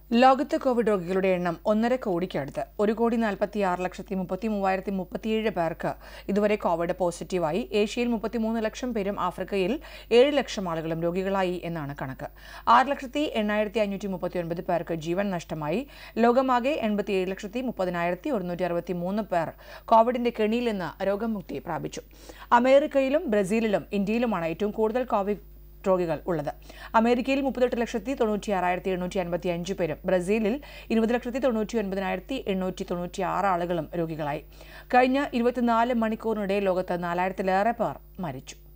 ലോകത്ത് കോവിഡ് രോഗികളുടെ എണ്ണം ഒന്നര കോടിക്കടുത്ത് ഒരു കോടി നാൽപ്പത്തി ആറ് ലക്ഷത്തി മുപ്പത്തി മൂവായിരത്തി മുപ്പത്തിയേഴ് പേർക്ക് ഇതുവരെ കോവിഡ് പോസിറ്റീവായി ഏഷ്യയിൽ മുപ്പത്തിമൂന്ന് ലക്ഷം പേരും ആഫ്രിക്കയിൽ ഏഴ് ലക്ഷം ആളുകളും രോഗികളായി എന്നാണ് കണക്ക് ആറ് ലക്ഷത്തി എണ്ണായിരത്തി അഞ്ഞൂറ്റി മുപ്പത്തി ഒൻപത് പേർക്ക് ജീവൻ നഷ്ടമായി ലോകമാകെ എൺപത്തിയേഴ് ലക്ഷത്തി മുപ്പതിനായിരത്തി ഒരുന്നൂറ്റി അറുപത്തി മൂന്ന് പേർ കോവിഡിന്റെ കെണിയിൽ നിന്ന് രോഗമുക്തി പ്രാപിച്ചു അമേരിക്കയിലും ബ്രസീലിലും ഇന്ത്യയിലുമാണ് ഏറ്റവും കൂടുതൽ കോവിഡ് രോഗികൾ ഉള്ളത് അമേരിക്കയിൽ മുപ്പത്തെട്ട് ലക്ഷത്തി തൊണ്ണൂറ്റി ആറായിരത്തി എണ്ണൂറ്റി അൻപത്തി അഞ്ച് പേരും ബ്രസീലിൽ ഇരുപത് ലക്ഷത്തി തൊണ്ണൂറ്റി ഒൻപതിനായിരത്തി എണ്ണൂറ്റി തൊണ്ണൂറ്റി ആറ് ആളുകളും രോഗികളായി കഴിഞ്ഞ ഇരുപത്തിനാല് മണിക്കൂറിനിടെ ലോകത്ത് നാലായിരത്തിലേറെ പേർ മരിച്ചു